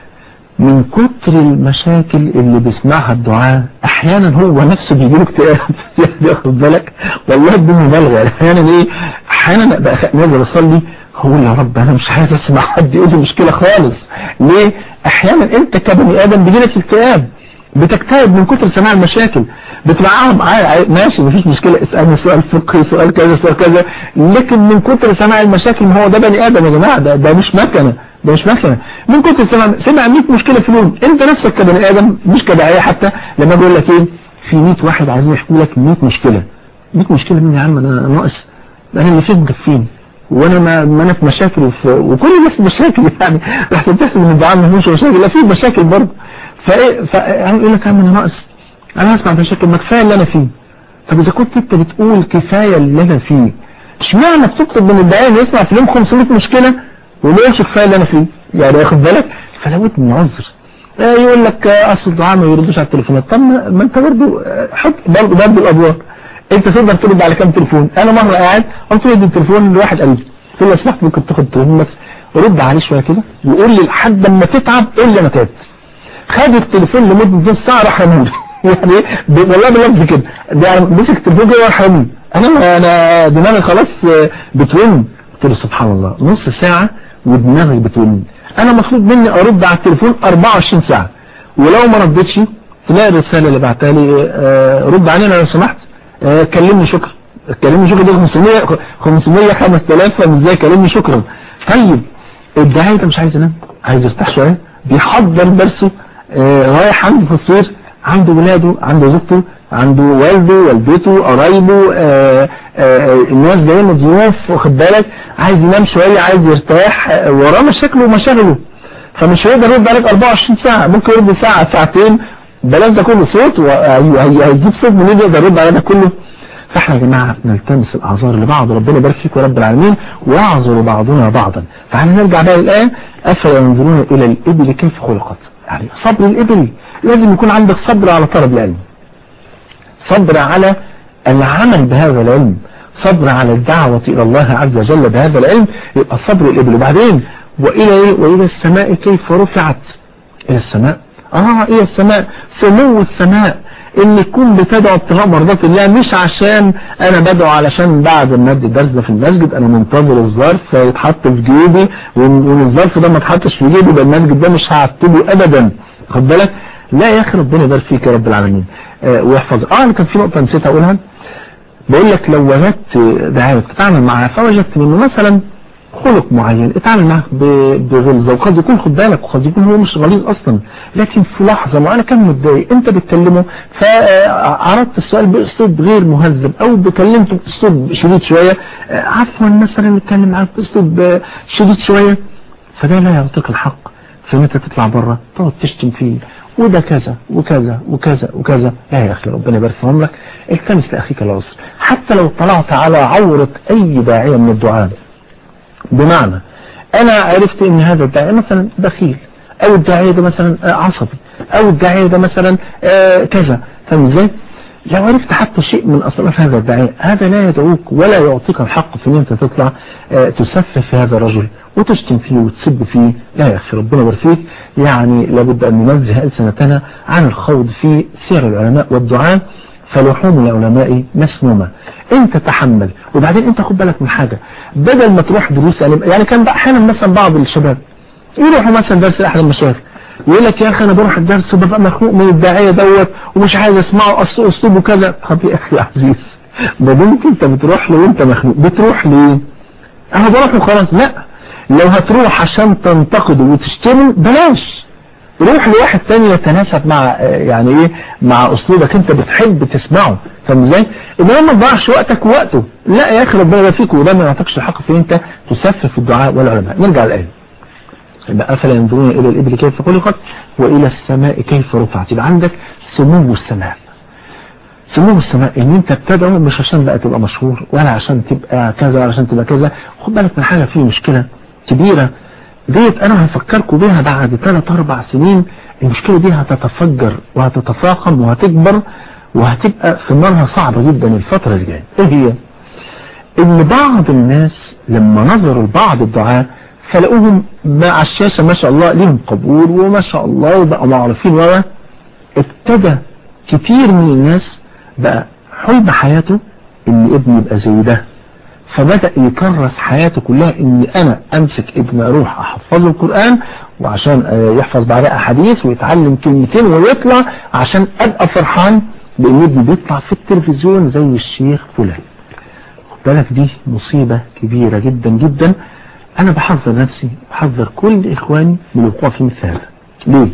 من كتر المشاكل اللي بيسمعها الدعاء احيانا هو نفسه بيجيله اكتئاب يعني واخد بالك والله بدون مبالغه احيانا ايه احيانا ابقى نازل اصلي هو يا رب انا مش عايز اسمع حد يقول لي مشكله خالص ليه احيانا انت كبني ادم بيجيلك اكتئاب بتكتئب من كتر سماع المشاكل بتبقى ماشي مفيش مشكلة اسألني سؤال فقهي سؤال كذا سؤال كذا لكن من كتر سماع المشاكل ما هو ده بني ادم يا جماعة ده, ده مش مكنة ده مش مكنة من كتر سمع سمع 100 مشكلة في اليوم انت نفسك كبني ادم مش كداعية حتى لما بقول لك ايه في 100 واحد عايزين يحكوا لك 100 مشكلة 100 مشكلة مين يا عم انا ناقص انا اللي فيه مكفيني وانا ما, ما انا في مشاكل وفي وكل الناس مشاكل يعني راح تتحسب ان الدعاء ما فيهوش مشاكل لا في مشاكل برضه فايه فيقول لك يا عم انا ناقص انا هسمع مشاكل ما كفايه اللي انا فيه طب اذا كنت انت بتقول كفايه اللي انا فيه اشمعنى بتطلب من الداعيه انه يسمع في اليوم 500 مشكله وما يقولش كفايه اللي انا فيه يعني ياخد بالك فلابد من عذر يقول لك اصل الدعاء ما يردوش على التليفونات طب ما انت برضه حط برضه برضه الادوار انت تقدر ترد على كام تليفون انا مره قاعد قلت له التليفون لواحد قال لي قلت له لو سمحت ممكن تاخد التليفون بس رد عليه شويه كده وقول لي لحد اما تتعب قول لي انا تعبت خد التليفون لمده نص ساعه راح رموني يعني والله بلفظ كده ده مسك التليفون كده وراح رموني انا انا دماغي خلاص بتون قلت له سبحان الله نص ساعه ودماغي بتون انا مطلوب مني ارد على التليفون 24 ساعه ولو ما ردتش تلاقي الرساله اللي بعتها لي رد علينا لو سمحت كلمني شكرا كلمني شكرا ده 500 500 5000 فمش ازاي كلمني شكرا طيب الداعي ده مش عايز ينام عايز يرتاح شويه بيحضر درسه آه رايح عنده في الصير عنده ولاده عنده زوجته عنده والده والدته قرايبه آه آه الناس جايين ضيوف واخد بالك عايز ينام شويه عايز يرتاح وراه مشاكله ومشاغله فمش هيقدر يرد عليك 24 ساعه ممكن يرد ساعه ساعتين بلاش ده كله صوت وهيجيب صوت منين يقدر يرد على ده كله فاحنا يا جماعة نلتمس الاعذار لبعض ربنا يبارك فيك ورب العالمين واعذر بعضنا بعضا تعالى نرجع بقى الآن افلا ينظرون الى الابل كيف خلقت يعني صبر الابل لازم يكون عندك صبر على طلب العلم صبر على العمل بهذا العلم صبر على الدعوة الى الله عز وجل بهذا العلم يبقى صبر الابل وبعدين والى ايه والى السماء كيف رفعت الى السماء اه الى السماء سمو السماء ان تكون بتدعو ابتغاء مرضات الله مش عشان انا بدعو علشان بعد ما ادي الدرس ده في المسجد انا منتظر الظرف يتحط في جيبي وان الظرف ده ما اتحطش في جيبي يبقى المسجد ده مش هعتبه ابدا خد بالك لا يا اخي ربنا يبارك فيك يا رب العالمين آه ويحفظك اه انا كان في نقطه نسيت اقولها بقول لك لو وجدت دعايه تتعامل معاه فوجدت منه مثلا خلق معين اتعامل معاه بغلظه وقد يكون خد بالك وقد يكون هو مش غليظ اصلا لكن في لحظه معينه كان متضايق انت بتكلمه فعرضت السؤال باسلوب غير مهذب او بكلمته باسلوب شديد شويه عفوا مثلا نتكلم معاك باسلوب شديد شويه فده لا يعطيك الحق في انت تطلع بره تقعد تشتم فيه وده كذا وكذا وكذا وكذا لا يا اخي ربنا يبارك في عمرك التمس لاخيك العذر حتى لو طلعت على عوره اي داعيه من الدعاه بمعنى انا عرفت ان هذا الداعي مثلا بخيل او الداعية ده مثلا عصبي او الداعية ده مثلا كذا فاهم ازاي لو عرفت حتى شيء من أسرار هذا الداعية هذا لا يدعوك ولا يعطيك الحق في ان انت تطلع تسفه في هذا الرجل وتشتم فيه وتسب فيه لا يا أخي ربنا يبارك يعني لابد أن ننزه ألسنتنا عن الخوض في سير العلماء والدعاء فلحوم العلماء مسمومة انت تحمل وبعدين انت خد بالك من حاجة بدل ما تروح دروس يعني كان احيانا مثلا بعض الشباب يروحوا مثلا درس احد المشايخ يقول لك يا اخي انا بروح الدرس وببقى مخنوق من الداعيه دوت ومش عايز اسمعه اصل اسلوبه كذا طب يا اخي عزيز ما دمت انت بتروح له وانت مخنوق بتروح ليه انا بروح وخلاص لا لو هتروح عشان تنتقده وتشتمه بلاش روح لواحد تاني يتناسب مع يعني ايه مع اسلوبك انت بتحب تسمعه فاهم ازاي انما ما تضيعش وقتك ووقته لا يا اخي ربنا يبارك وده ما يعطيكش الحق في انت تسفه في الدعاء والعلماء نرجع الايه يبقى أفلا ينظرون إلى الإبل كيف خلقت وإلى السماء كيف رفعت يبقى عندك سمو السماء سمو السماء ان انت بتدعو مش عشان بقى تبقى مشهور ولا عشان تبقى كذا ولا عشان تبقى كذا خد بالك من حاجة فيه مشكلة كبيرة ديت انا هفكركم بيها بعد 3 4 سنين المشكلة دي هتتفجر وهتتفاقم وهتكبر وهتبقى ثمارها صعبة جدا الفترة اللي جاية ايه هي ان بعض الناس لما نظروا لبعض الدعاء فلقوهم مع الشاشة ما شاء الله ليهم قبول وما شاء الله وبقوا معروفين و ابتدى كتير من الناس بقى حلم حياته ان ابني يبقى زي ده فبدأ يكرس حياته كلها ان انا امسك ابني اروح احفظه القرآن وعشان يحفظ بعدها احاديث ويتعلم كلمتين ويطلع عشان ابقى فرحان بان ابني بيطلع في التلفزيون زي الشيخ فلان خد بالك دي مصيبة كبيرة جدا جدا انا بحذر نفسي بحذر كل اخواني من الوقوع في مثل هذا ليه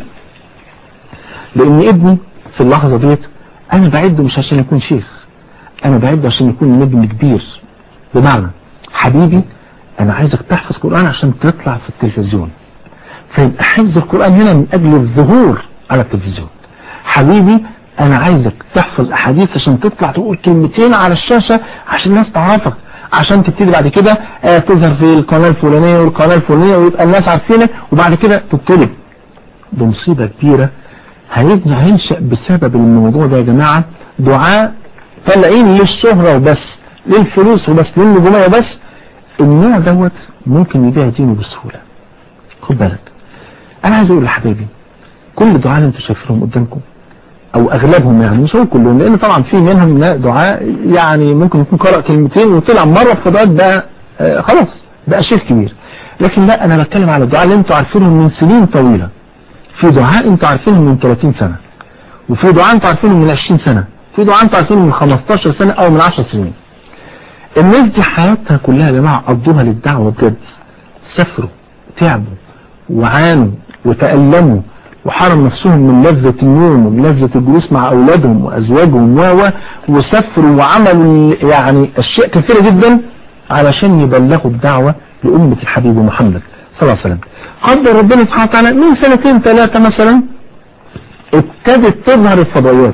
لان ابني في اللحظة ديت انا بعده مش عشان يكون شيخ انا بعده عشان يكون نجم كبير بمعنى حبيبي انا عايزك تحفظ قرآن عشان تطلع في التلفزيون فيبقى حفظ القرآن هنا من اجل الظهور على التلفزيون حبيبي انا عايزك تحفظ احاديث عشان تطلع تقول كلمتين على الشاشة عشان الناس تعرفك عشان تبتدي بعد كده آه تظهر في القناة الفلانية والقناة الفلانية ويبقى الناس عارفينك وبعد كده تطلب بمصيبة كبيرة هينشأ بسبب الموضوع ده يا جماعة دعاء طالعين للشهرة وبس للفلوس وبس للنجومية وبس النوع دوت ممكن يبيع دينه بسهولة خد بالك انا عايز اقول لحبايبي كل الدعاء اللي انتوا شايفينهم قدامكم او اغلبهم يعني مش هقول كلهم لان طبعا في منهم دعاء يعني ممكن يكون قرأ كلمتين وطلع مرة في فضاءات بقى آه خلاص بقى شيخ كبير لكن لا انا بتكلم على الدعاء اللي انتوا عارفينهم من سنين طويلة في دعاء انتوا عارفينهم من 30 سنة وفي دعاء انتوا عارفينهم من 20 سنة في دعاء انتوا عارفينهم من 15 سنة او من 10 سنين الناس دي حياتها كلها يا جماعة قضوها للدعوة بجد سافروا تعبوا وعانوا وتألموا وحرم نفسهم من لذة النوم ومن لذة الجلوس مع أولادهم وأزواجهم و وسافروا وعملوا يعني أشياء كثيرة جدا علشان يبلغوا الدعوة لأمة الحبيب محمد صلى الله عليه وسلم قدر ربنا سبحانه وتعالى من سنتين ثلاثة مثلا ابتدت تظهر الفضائيات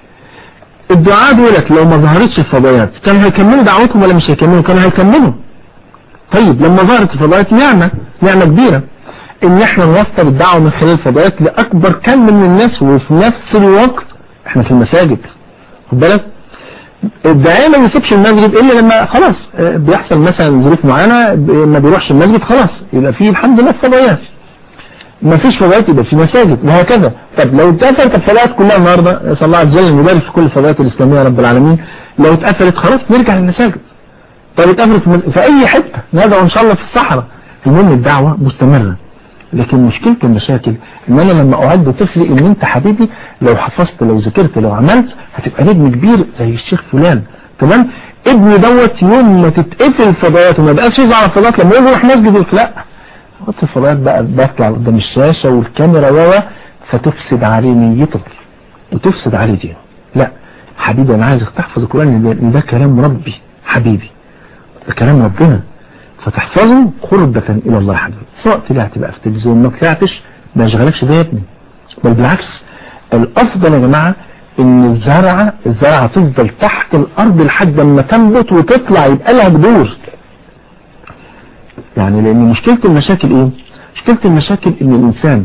الدعاء دولت لو ما ظهرتش الفضائيات كانوا هيكملوا دعوتهم ولا مش هيكملوا كانوا هيكملوا طيب لما ظهرت الفضائيات نعمة نعمة كبيرة ان احنا نوصل الدعوة من خلال الفضائيات لاكبر كم من الناس وفي نفس الوقت احنا في المساجد خد بالك الداعية ما بيسيبش المسجد الا لما خلاص بيحصل مثلا ظروف معينة ما بيروحش المسجد خلاص يبقى فيه الحمد لله فضائيات ما فيش فضائيات يبقى في مساجد وهكذا طب لو اتقفلت الفضائيات كلها النهاردة صلى الله عز وجل يبارك في كل الفضائيات الاسلامية رب العالمين لو اتقفلت خلاص نرجع للمساجد طب اتقفلت في اي حتة ندعو ان شاء الله في الصحراء المهم الدعوة مستمرة لكن مشكلة المشاكل ان انا لما اعد طفلي ان انت حبيبي لو حفظت لو ذاكرت لو عملت هتبقى نجم كبير زي الشيخ فلان تمام ابني دوت يوم ما تتقفل الفضائيات وما بقاش يزعل الفضائيات لما يروح مسجد يقول لا حط الفضائيات بقى بطلع قدام الشاشة والكاميرا و فتفسد عليه نيته وتفسد عليه دينه لا حبيبي انا عايزك تحفظ القرآن لان ده كلام ربي حبيبي ده كلام ربنا فتحفظه قربة إلى الله حبيبي سواء طلعت بقى في التلفزيون ما طلعتش ما يشغلكش ده يا ابني بل بالعكس الأفضل يا جماعة إن الزرعة الزرعة تفضل تحت الأرض لحد ما تنبت وتطلع يبقى لها جذور يعني لأن مشكلة المشاكل إيه؟ مشكلة المشاكل إن الإنسان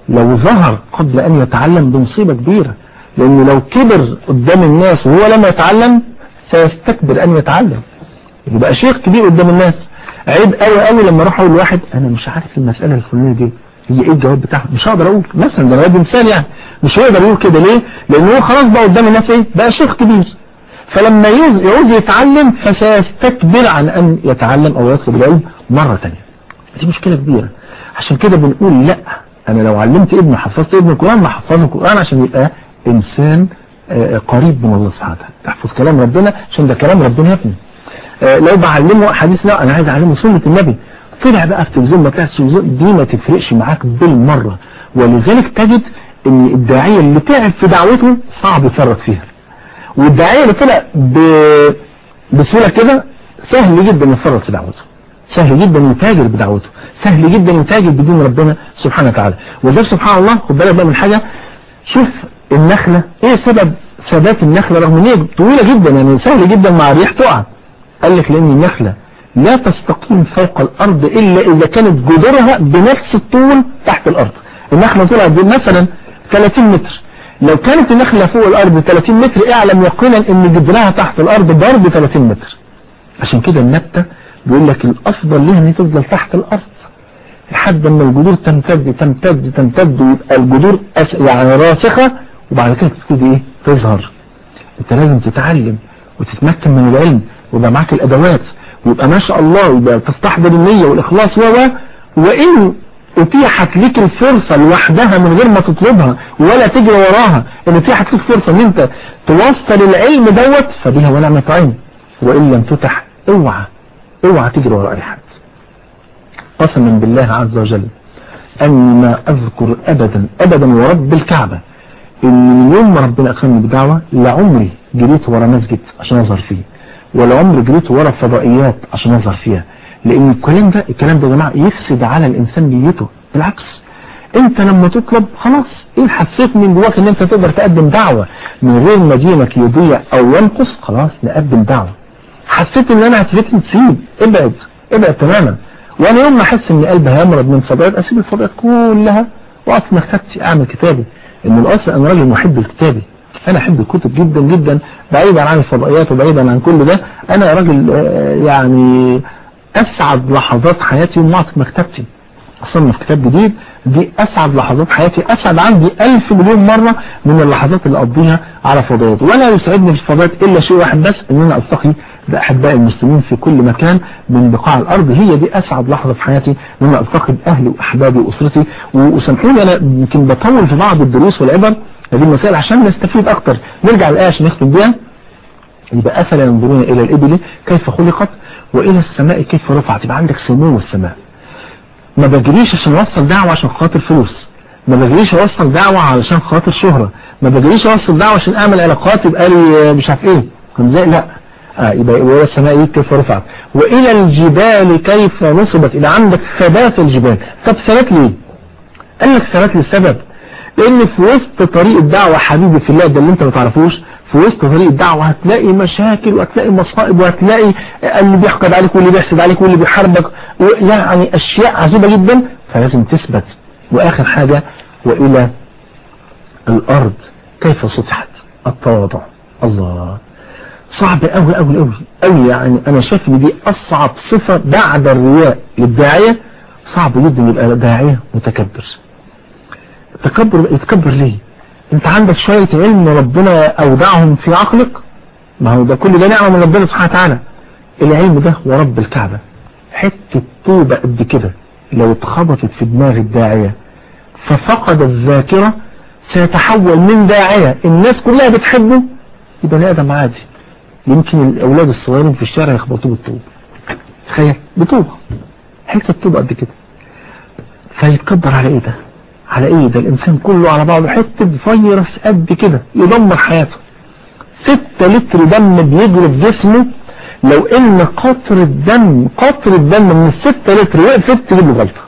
لو ظهر قبل ان يتعلم دي مصيبة كبيرة لانه لو كبر قدام الناس وهو لم يتعلم سيستكبر ان يتعلم يبقى شيخ كبير قدام الناس عيب قوي قوي لما اروح اقول لواحد انا مش عارف المسألة الفلانية دي هي ايه الجواب بتاعها مش هقدر اقول مثلا ده ده مثال يعني مش هيقدر يقول كده ليه لان هو خلاص بقى قدام الناس ايه بقى شيخ كبير فلما يعوز يعوز يتعلم فسيستكبر عن ان يتعلم او يطلب العلم مرة ثانيه دي مشكلة كبيرة عشان كده بنقول لا انا لو علمت ابني حفظت ابني القرآن ما حفظه القرآن عشان يبقى انسان قريب من الله سبحانه وتعالى تحفظ كلام ربنا عشان ده كلام ربنا يا ابني لو بعلمه حديث لا انا عايز اعلمه سنة النبي طلع بقى في تلفزيون ما طلعش تلفزيون دي ما تفرقش معاك بالمرة ولذلك تجد ان الداعية اللي تعب في دعوته صعب يفرط فيها والداعية اللي طلع ب... بسهولة كده سهل جدا يفرط في دعوته سهل جدا يتاجر بدعوته سهل جدا يتاجر بدين ربنا سبحانه وتعالى وده سبحان الله خد بالك بقى من حاجة شوف النخلة ايه سبب ثبات النخلة رغم ان هي طويلة جدا يعني سهل جدا مع الريح تقع قال لك لان النخلة لا تستقيم فوق الارض الا اذا كانت جذورها بنفس الطول تحت الارض النخلة طلعت مثلا 30 متر لو كانت النخلة فوق الارض 30 متر اعلم يقينا ان جذرها تحت الارض برضه 30 متر عشان كده النبتة بيقول لك الافضل ليها ان تفضل تحت الارض لحد ما الجذور تمتد تمتد تمتد ويبقى الجذور أس... يعني راسخة وبعد كده تبتدي ايه تظهر انت لازم تتعلم وتتمكن من العلم ويبقى معاك الادوات ويبقى ما شاء الله ويبقى تستحضر النية والاخلاص و وان اتيحت لك الفرصة لوحدها من غير ما تطلبها ولا تجري وراها ان اتيحت لك فرصة ان انت توصل العلم دوت فبها ونعمة عين وان لم تتح اوعى اوعى تجري وراء اي حد قسما بالله عز وجل اني ما اذكر ابدا ابدا ورب الكعبة ان من يوم ما ربنا اكرمني بدعوة لعمري جريت ورا مسجد عشان اظهر فيه ولا عمري جريت ورا فضائيات عشان اظهر فيها لان الكلام ده الكلام ده يا جماعه يفسد على الانسان نيته بالعكس انت لما تطلب خلاص ايه حسيت من جواك ان انت تقدر تقدم دعوة من غير ما دينك يضيع او ينقص خلاص نقدم دعوة حسيت ان انا هتفكني تسيب ابعد ابعد تماما وانا يوم ما احس ان قلبي هيمرض من فضائيات اسيب الفضائيات كلها واقف في مكتبتي اعمل كتابي ان الاصل انا راجل محب لكتابي انا احب الكتب جدا جدا بعيدا عن الفضائيات وبعيدا عن كل ده انا راجل يعني اسعد لحظات حياتي يوم في مكتبتي اصنف كتاب جديد دي اسعد لحظات حياتي اسعد عندي الف مليون مرة من اللحظات اللي اقضيها على فضائيات ولا يسعدني في الفضائيات الا شيء واحد بس ان انا التقي باحباء المسلمين في كل مكان من بقاع الارض هي دي اسعد لحظة في حياتي ان انا التقي باهلي واحبابي واسرتي وسامحوني انا يمكن بطول في بعض الدروس والعبر هذه المسائل عشان نستفيد اكتر نرجع الايه عشان نختم بيها يبقى افلا ينظرون الى الابل كيف خلقت والى السماء كيف رفعت يبقى عندك سمو السماء ما بجريش عشان اوصل دعوة عشان خاطر فلوس ما بجريش اوصل دعوة علشان خاطر شهرة ما بجريش اوصل دعوة عشان اعمل علاقات يبقى لي مش عارف ايه زي لا آه يبقى والى السماء كيف رفعت والى الجبال كيف نصبت الى عندك ثبات الجبال طب ثبات ليه قال لك ثبات للسبب لان في وسط طريق الدعوة حبيبي في الله ده اللي انت ما تعرفوش في وسط طريق الدعوة هتلاقي مشاكل وهتلاقي مصائب وهتلاقي اللي بيحقد عليك واللي بيحسد عليك واللي بيحاربك يعني اشياء عجيبة جدا فلازم تثبت واخر حاجة والى الارض كيف سطحت التواضع الله صعب قوي قوي قوي قوي يعني انا شايف ان دي اصعب صفة بعد الرياء للداعية صعب جدا يبقى داعية متكبر تكبر يتكبر ليه انت عندك شوية علم ربنا اودعهم في عقلك ما هو ده كل ده نعمة من ربنا سبحانه وتعالى العلم ده ورب الكعبة حتة طوبة قد كده لو اتخبطت في دماغ الداعية ففقد الذاكرة سيتحول من داعية الناس كلها بتحبه يبقى ادم عادي يمكن الاولاد الصغيرين في الشارع يخبطوه بالطوب تخيل بطوبة حتة طوبة قد كده فيتكبر على ايه ده على ايه ده الانسان كله على بعضه حتة فيروس قد كده يدمر حياته ستة لتر دم بيجري في جسمه لو ان قطر الدم قطر الدم من الستة لتر وقفت تجيب له غلطة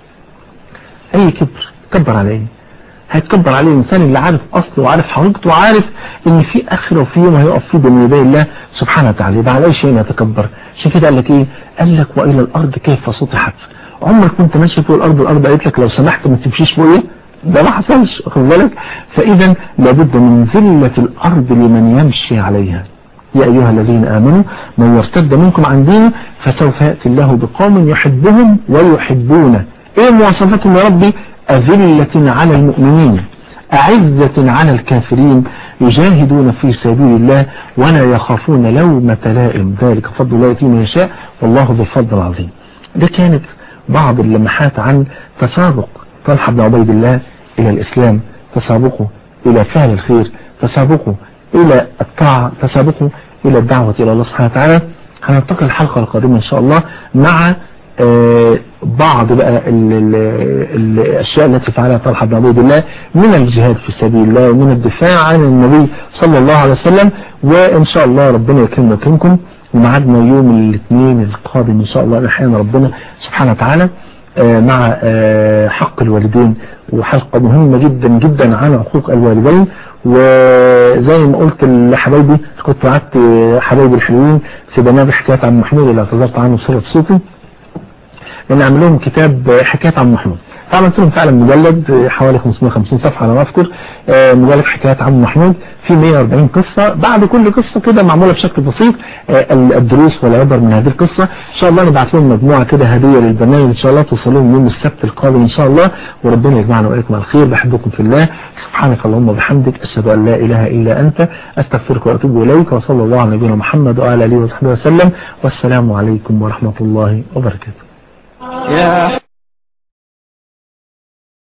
اي كبر كبر على ايه هيتكبر عليه الانسان اللي عارف اصله وعارف حقيقته وعارف ان في اخره وفي يوم هيقف فيه بين يدي الله سبحانه وتعالى يبقى على اي شيء يتكبر عشان كده قال لك ايه قال لك والى الارض كيف سطحت عمرك كنت ماشي فوق الارض والارض قالت لك لو سمحت ما تمشيش فوق ايه ده ما حصلش واخد بالك فاذا لابد من ذلة الارض لمن يمشي عليها يا أيها الذين آمنوا من يرتد منكم عن دينه فسوف يأتي الله بقوم يحبهم ويحبونه ايه مواصفاتهم يا ربي أذلة على المؤمنين أعزة على الكافرين يجاهدون في سبيل الله ولا يخافون لومة لائم ذلك فضل الله يتيم يشاء والله ذو الفضل العظيم ده كانت بعض اللمحات عن تسابق طلحة بن عبيد الله إلى الإسلام تسابقه إلى فعل الخير تسابقه إلى الطاعة تسابقه إلى الدعوة إلى الله سبحانه وتعالى هننتقل الحلقة القادمة إن شاء الله مع آه بعض بقى ال ال ال الأشياء التي فعلها طلحة بن عبيد الله من الجهاد في سبيل الله ومن الدفاع عن النبي صلى الله عليه وسلم وإن شاء الله ربنا يكرمنا ويكرمكم ومعادنا يوم الاثنين القادم إن شاء الله أحيانا ربنا سبحانه وتعالى آه مع آه حق الوالدين وحلقة مهمة جدا جدا عن حقوق الوالدين وزي ما قلت لحبايبي كنت وعدت حبايبي الحلوين في برنامج حكايات عن محمود اللي اعتذرت عنه صورة صوتي ان اعمل لهم كتاب حكايات عن محمود فعملت لهم فعلا مجلد حوالي 550 صفحة على ما اذكر مجلد حكايات عم محمود في 140 قصة بعد كل قصة كده معمولة بشكل بسيط الدروس والعبر من هذه القصة ان شاء الله نبعث لهم مجموعة كده هدية للبرنامج ان شاء الله توصل لهم يوم السبت القادم ان شاء الله وربنا يجمعنا واياكم على الخير بحبكم في الله سبحانك اللهم وبحمدك اشهد ان لا اله الا انت استغفرك واتوب اليك وصلى الله على نبينا محمد وعلى اله وصحبه وسلم والسلام عليكم ورحمة الله وبركاته يا